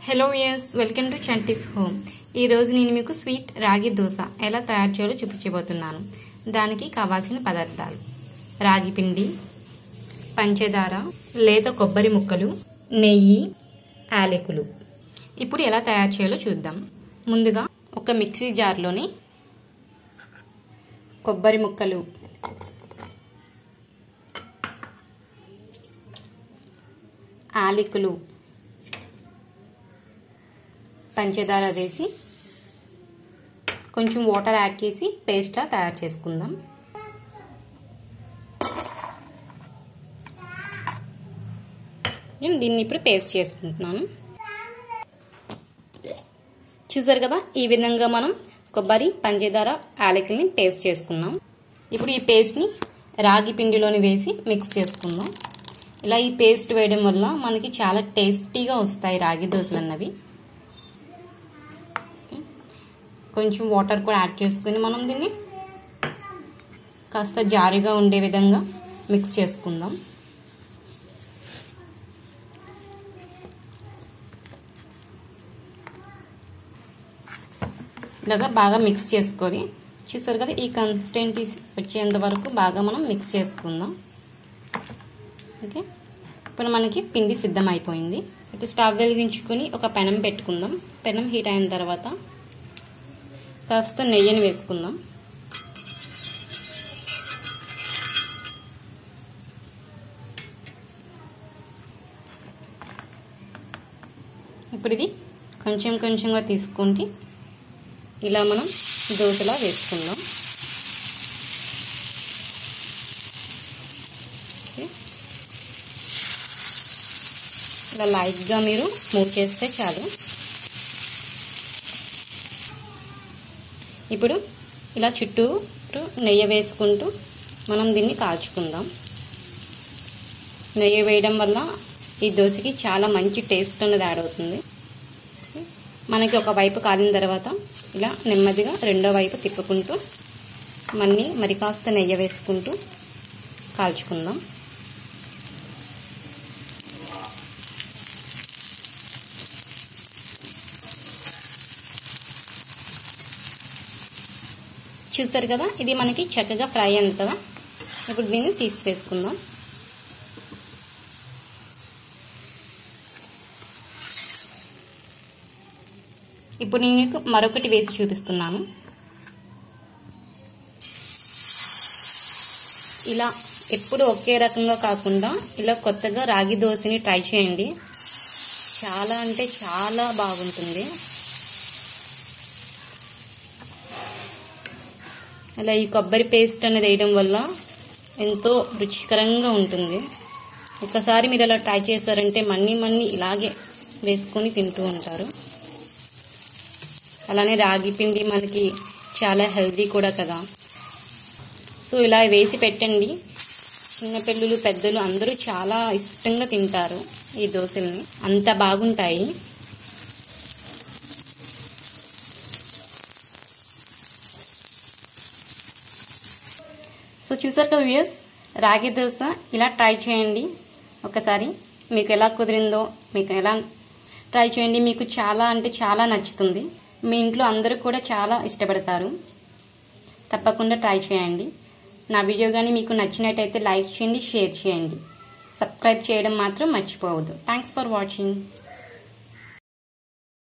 hello yes welcome to Chanti's home ఈరోజు నేను మీకు స్వీట్ రాగి దోశ ఎలా తయారు చేయాలో చూపించబోతున్నాను దానికి కావాల్సిన పదార్థాలు రాగి పిండి పంచదార లేత కొబ్బరి ముక్కలు నెయ్యి యాలకులు ఇప్పుడు ఎలా తయారు చేయాలో చూద్దాం ముందుగా ఒక మిక్సీ జార్లోని కొబ్బరి ముక్కలు యాలకులు పంచదార వేసి కొంచెం వాటర్ యాడ్ చేసి పేస్ట్లా తయారు చేసుకుందాం నేను దీన్ని ఇప్పుడు పేస్ట్ చేసుకుంటున్నాను చూసారు కదా ఈ విధంగా మనం కొబ్బరి పంచదార యాలకుల్ని పేస్ట్ చేసుకున్నాం ఇప్పుడు ఈ పేస్ట్ని రాగి పిండిలోని వేసి మిక్స్ చేసుకుందాం ఇలా ఈ పేస్ట్ వేయడం వల్ల మనకి చాలా టేస్టీగా వస్తాయి రాగి దోశలు అన్నవి కొంచెం వాటర్ కూడా యాడ్ చేసుకుని మనం దీన్ని కాస్త జారుగా ఉండే విధంగా మిక్స్ చేసుకుందాం ఇలాగా బాగా మిక్స్ చేసుకొని చూసారు కదా ఈ కన్సిస్టెన్సీ వచ్చేంత వరకు బాగా మనం మిక్స్ చేసుకుందాం ఓకే ఇప్పుడు మనకి పిండి సిద్ధం అయిపోయింది ఇప్పుడు స్టవ్ వెలిగించుకొని ఒక పెనం పెట్టుకుందాం పెనం హీట్ అయిన తర్వాత కాస్త నెయ్యిని వేసుకుందాం ఇప్పుడు ఇది కొంచెం కొంచెంగా తీసుకుంటే ఇలా మనం దోశలా వేసుకుందాం ఇలా లైట్గా మీరు మూవ్ చేస్తే చాలు ఇప్పుడు ఇలా చుట్టూ నెయ్యి వేసుకుంటూ మనం దీన్ని కాల్చుకుందాం నెయ్యి వేయడం వల్ల ఈ దోశకి చాలా మంచి టేస్ట్ అనేది యాడ్ అవుతుంది మనకి ఒక వైపు కాలిన తర్వాత ఇలా నెమ్మదిగా రెండో వైపు తిప్పుకుంటూ మళ్ళీ మరి కాస్త నెయ్యి వేసుకుంటూ కాల్చుకుందాం చూసారు కదా ఇది మనకి చక్కగా ఫ్రై అయింది కదా ఇప్పుడు దీన్ని తీసి వేసుకుందాం ఇప్పుడు నేను మీకు మరొకటి వేసి చూపిస్తున్నాను ఇలా ఎప్పుడు ఒకే రకంగా కాకుండా ఇలా కొత్తగా రాగి దోశని ట్రై చేయండి చాలా అంటే చాలా బాగుంటుంది అలా ఈ కొబ్బరి పేస్ట్ అనేది వేయడం వల్ల ఎంతో రుచికరంగా ఉంటుంది ఒకసారి మీరు అలా ట్రై చేశారంటే మళ్ళీ మళ్ళీ ఇలాగే వేసుకొని తింటూ ఉంటారు అలానే రాగి పిండి మనకి చాలా హెల్దీ కూడా కదా సో ఇలా వేసి పెట్టండి చిన్నపిల్లలు పెద్దలు అందరూ చాలా ఇష్టంగా తింటారు ఈ దోశల్ని అంత బాగుంటాయి సో చూసారు కదా వ్యూయర్స్ రాగి దోశ ఇలా ట్రై చేయండి ఒకసారి మీకు ఎలా కుదిరిందో మీకు ఎలా ట్రై చేయండి మీకు చాలా అంటే చాలా నచ్చుతుంది మీ ఇంట్లో అందరూ కూడా చాలా ఇష్టపడతారు తప్పకుండా ట్రై చేయండి నా వీడియో కానీ మీకు నచ్చినట్టయితే లైక్ చేయండి షేర్ చేయండి సబ్స్క్రైబ్ చేయడం మాత్రం మర్చిపోవద్దు థ్యాంక్స్ ఫర్ వాచింగ్